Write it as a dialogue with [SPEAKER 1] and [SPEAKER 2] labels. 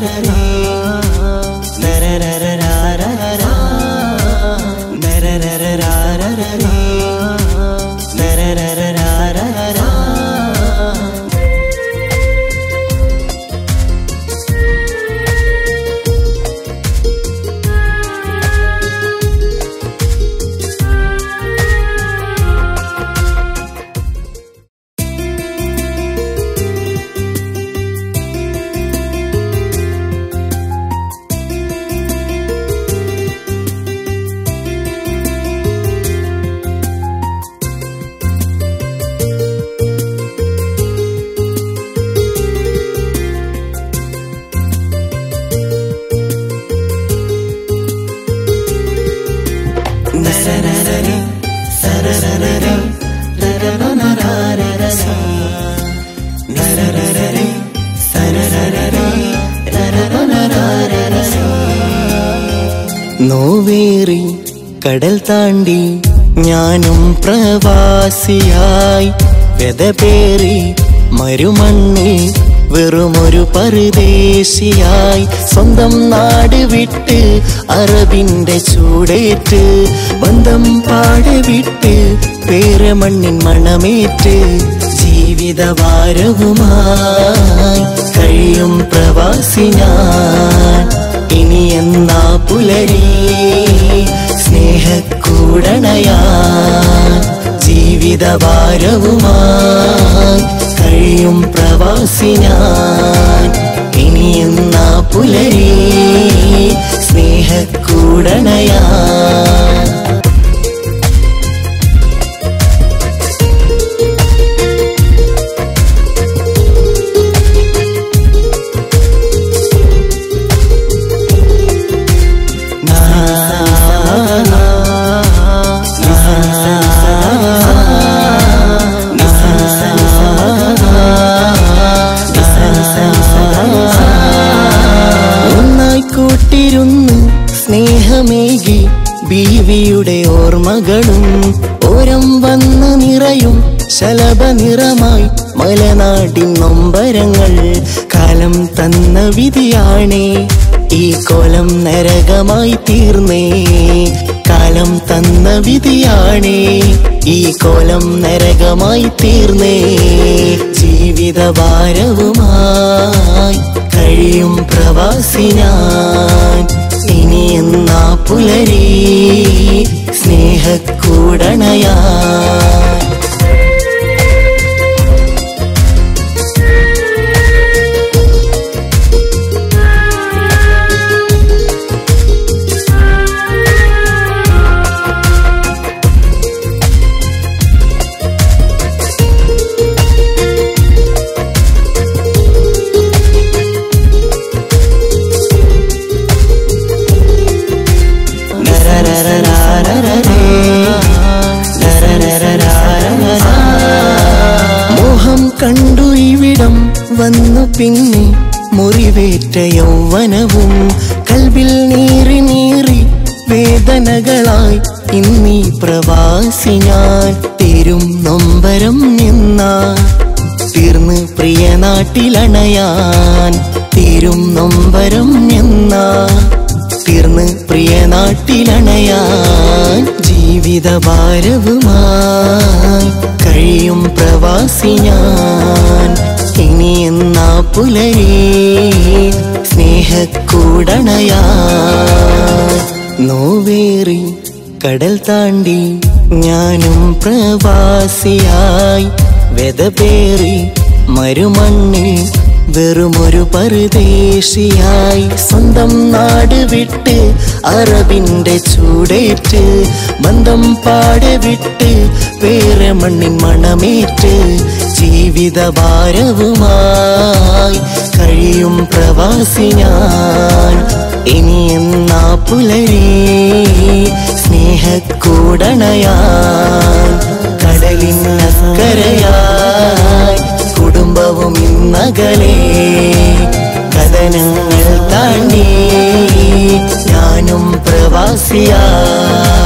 [SPEAKER 1] നോവേറി കടൽ താണ്ടി ഞാനും പ്രവാസിയായി വെതപേറി മരുമണ്ണിൽ വെറുമൊരു പരദേശിയായി സ്വന്തം നാട് വിട്ട് അറബിന്റെ ചൂടേറ്റ് ബന്ധം പാടെ വിട്ട് പേരമണ്ണിൻ മണമേറ്റ് ജീവിതഭാരവുമായി കഴിയും പ്രവാസി ഞാൻ ഇനി എന്നാ പുലരി സ്നേഹക്കൂടണയാ ജീവിതഭാരവുമായി കഴിയും പ്രവാസി ഞാൻ ഇനി എന്നാ പുലരി സ്നേഹക്കൂടണയാ ഒന്നായി കൂട്ടിരുന്ന് സ്നേഹമേകി ബീവിയുടെ ഓർമ്മകളും ഓരം വന്ന് നിറയും ശലഭ നിറമായി മലനാടിൻ നൊമ്പരങ്ങൾ കാലം തന്ന വിധിയാണേ ഈ കോലം നരകമായി തീർന്നേ കാലം തന്ന വിധിയാണേ ഈ കോലം നരകമായി തീർന്നേ ജീവിതഭാരവുമായി കഴിയും പ്രവാസി ഞാൻ ഇനി എന്നാ പുലരി സ്നേഹക്കൂടണയാ മോഹം കണ്ടു ഇവിടം വന്നു പിന്നെ മുറിവേറ്റ യൗവനവും കൽവിൽ നീറി നീറി വേദനകളായി ഇന്നീ പ്രവാസി ഞാൻ തീരും നൊമ്പരം നിന്നാ തീർന്ന് പ്രിയ നാട്ടിലണയാൻ തീരും നൊമ്പരം എന്നാ തീർന്ന് പ്രിയ നാട്ടിലണയാൻ ജീവിതഭാരവുമായി കഴിയും പ്രവാസി ഞാൻ ഇനി എന്നാ പുലരി സ്നേഹക്കൂടണയാ നോവേറി കടൽ താണ്ടി ഞാനും പ്രവാസിയായി വെതപേറി മരുമണ്ണിൽ വെറുമൊരു പരദേശിയായി സ്വന്തം നാട് വിട്ട് അറബിന്റെ ചൂടേറ്റ് ബന്ധം പാടെ വിട്ട് വേറെ മണ്ണിൻ മണമേറ്റ് ജീവിതഭാരവുമായി കഴിയും പ്രവാസി ഞാൻ ഇനി എന്നാ പുലരി സ്നേഹക്കൂടണയാൻ കടലിനക്കരയായി കുടുംബവും ഇന്നകലേ കഥനങ്ങൾ താണ്ടി ഞാനും പ്രവാസിയാ